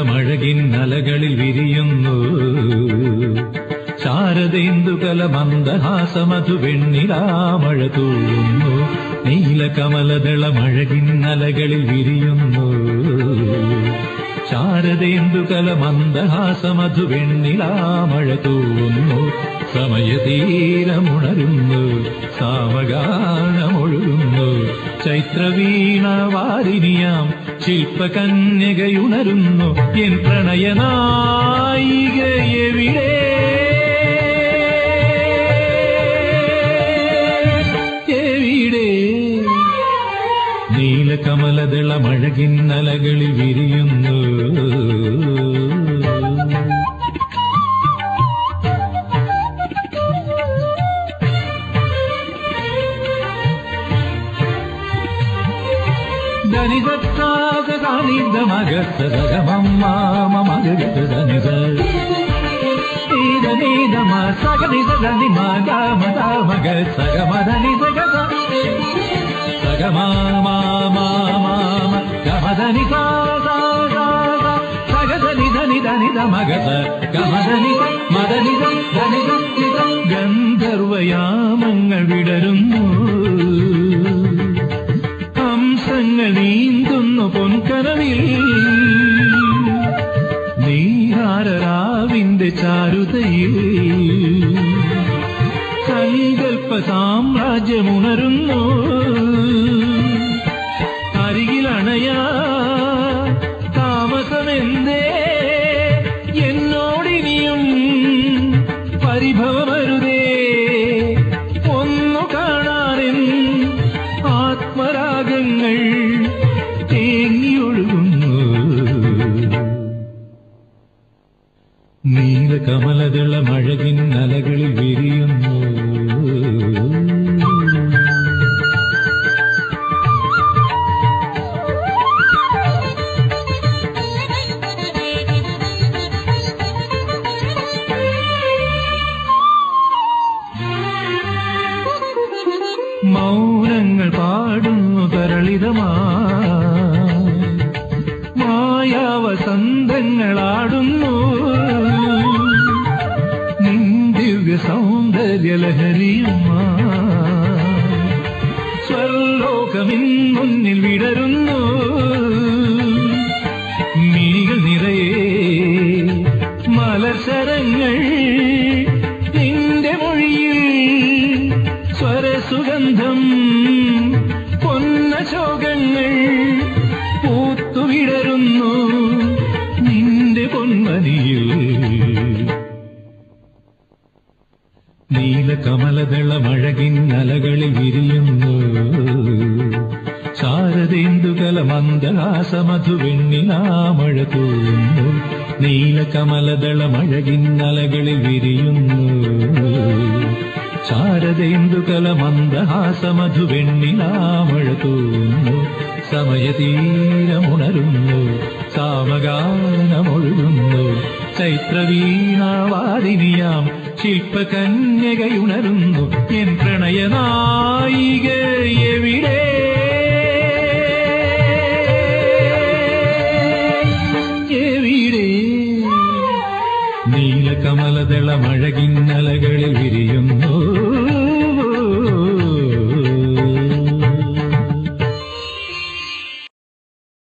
നീലകമലദളമഴകിൻ അലകളിൽ വിരിയുന്നു ശാരദേന്ദുകല മന്ദഹാസമധു വെണ്ണിലാമഴ തൂവുന്നു നീലകമലദളമഴകിൻ അലകളിൽ വിരിയുന്നു ശാരദേന്ദുകല മന്ദഹാസമധു വെണ്ണിലാമഴ തൂവുന്നു സമയതീരമുണരുന്നു സാവഗാനമൊഴുകുന്നു ചൈത്രവീണ വാരിനിയാം ശില്പകന്യകയുണരുന്നു എൻ പ്രണയനായിക എവിടെ എവിടെ നീലകമലദളമഴകിൻ അലകളിൽ വിരിയുന്നു ധനിതത്താക കാണിത മകത്തതകമമ്മാമ മകത്ത ധനിത നീതമ സഗനിത ധനി മഗമ മക സഗമധനി സഗത സഗമാമാമ ഗമധനി സഗധനി ധനി ധനിത മഗത ഗമധനി മദനിത ധനിത ഗന്ധർവയാമങ്ങൾ വിടരുന്നു ഹംസങ്ങൾ നീന്തുന്നു പൊൻകനവിൽ നീഹാരരാവിന്റെ ചാരുതയിൽ സങ്കൽപ്പ സാമ്രാജ്യമുണരുന്നു അരികിലണയാ താമസമെന്തേ എന്നോടിനിയും പരിഭവമരുതേ ഒന്നു കാണാനെൻ ആത്മരാഗങ്ങൾ തേങ്ങിയൊഴുകുന്നു നീലകമലതള മഴകിൻ അലകളിൽ വിരിയുന്നു മൗനങ്ങൾ പാടുന്നു തരളിതമാ മായാവസന്തങ്ങളാടുന്നു നിൻ ദിവ്യ സൗന്ദര്യലഹരിയുമാ സ്വർലോകമിൻ മുന്നിൽ വിടരുന്നു മിഴികൾ നിറയെ മലർശരങ്ങൾ നിന്റെ മൊഴിയിൽ സ്വരസുഗന്ധം പൊന്നശോകങ്ങൾ പൂത്തുവിടരുന്നു നിന്റെ പൊന്മനിയിൽ നീലകമലദള മഴകിൻ അലകളിൽ വിരിയുന്നു ശാരദേന്ദുകല മന്ദഹാസമധു വെണ്ണിലാമഴ തൂന്നു നീലകമലദള മഴകിൻ അലകളിൽ വിരിയുന്നു ശാരദേന്ദുകല മന്ദഹാസമധു വെണ്ണിലാമഴ തൂന്നു സമയതീരമുണരുന്നു സാമഗാനമൊഴുകുന്നു ചൈത്രവീണാവാദിനിയാം ശില്പകന്യകയുണരുന്നു എൻ പ്രണയനായിക എവിടെ എവിടെ നീലകമലദള മഴകിന്നലകളിൽ വിരിയുന്നു